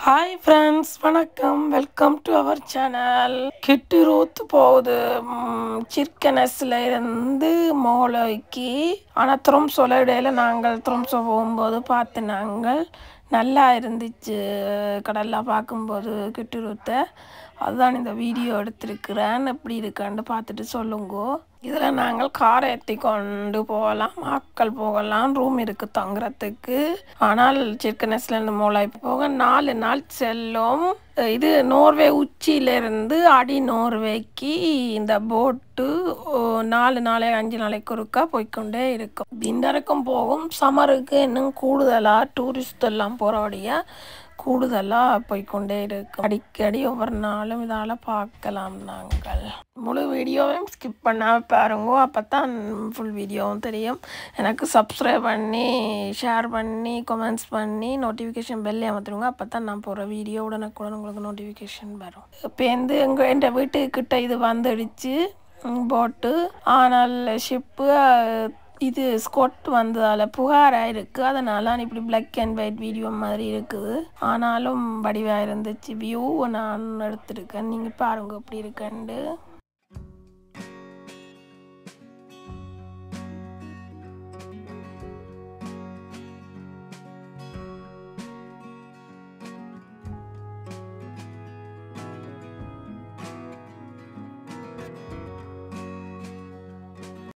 hi friends வணக்கம் welcome to our channel கிட்டு ரூத் போகுது சிர்கனஸில் இருந்து மோலோய்க்கு ஆனால் த்ரொம்சோல இடையில நாங்கள் த்ரொம்சோ போகும்போது பார்த்து நாங்கள் நல்லா இருந்துச்சு கடல்லாம் பார்க்கும்போது கிட்டு ரூத்தை அதுதான் இந்த வீடியோ எடுத்திருக்கிறேன் எப்படி இருக்கான்னு பார்த்துட்டு சொல்லுங்கோ இதில் நாங்கள் காரை ஏற்றி கொண்டு போகலாம் ஆட்கள் போகலாம் ரூம் இருக்குது தங்குறதுக்கு ஆனால் சிற்கனஸ்லேருந்து மூளை போக நாலு நாள் செல்லும் இது நோர்வே உச்சியிலேருந்து அடி நோர்வேக்கு இந்த போட்டு நாலு நாளை அஞ்சு நாளைக்கு ஒருக்கா போய்க்கொண்டே இருக்கும் விண்டருக்கும் போகும் சம்மருக்கு இன்னும் கூடுதலாக டூரிஸ்ட் எல்லாம் போகிறபடியாக கூடுதலாக போய்க்கொண்டே இருக்கும் அடிக்கடி ஒவ்வொரு நாளும் இதால் பார்க்கலாம் நாங்கள் முழு வீடியோவையும் ஸ்கிப் பண்ணாமல் பாருங்க அப்போ தான் ஃபுல் வீடியோவும் தெரியும் எனக்கு சப்ஸ்கிரைப் பண்ணி ஷேர் பண்ணி கமெண்ட்ஸ் பண்ணி நோட்டிஃபிகேஷன் பெல்லே அமர்த்துருங்க அப்போ தான் நான் போகிற வீடியோ உடனுக்குடன் உங்களுக்கு நோட்டிஃபிகேஷன் வரும் இப்போ வந்து எங்கள் என் வீட்டுக்கிட்ட இது வந்துடுச்சு போட்டு ஆனால் ஷிப்பு இது ஸ்கொட் வந்ததால் புகாராக இருக்குது அதனால் இப்படி பிளாக் அண்ட் ஒயிட் வீடியோ மாதிரி இருக்குது ஆனாலும் வடிவாக இருந்துச்சு வியூ நான் எடுத்திருக்கேன் நீங்கள் பாருங்கள் எப்படி இருக்குன்னு